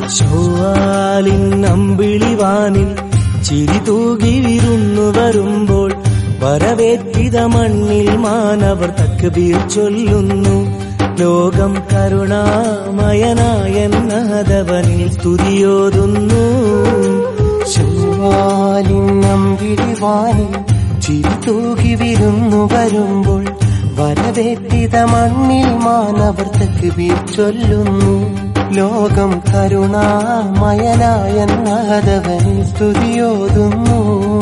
ശോവാലിൻ അമ്പിളിവാനിൽ ചിരി തൂകി വിരുന്നു വരുമ്പോൾ വരവേറ്റിത മണ്ണിൽ മാനവർ തക്കബീർ ചൊല്ലുന്നു ലോകം കരുണാമയനായ നാദവനിൽ സ്തുതിയോതുന്നു ശോവാലിന്നമ്പിളിവാനിൽ ചിരി തൂകി വിരുന്നു വരുമ്പോൾ വരവേറ്റിത മണ്ണിൽ മാനവർ തക്ബീർ ചൊല്ലുന്നു ലോകം കരുണാമയനായ നാദവനിൽ സ്തുതിയോതുന്നു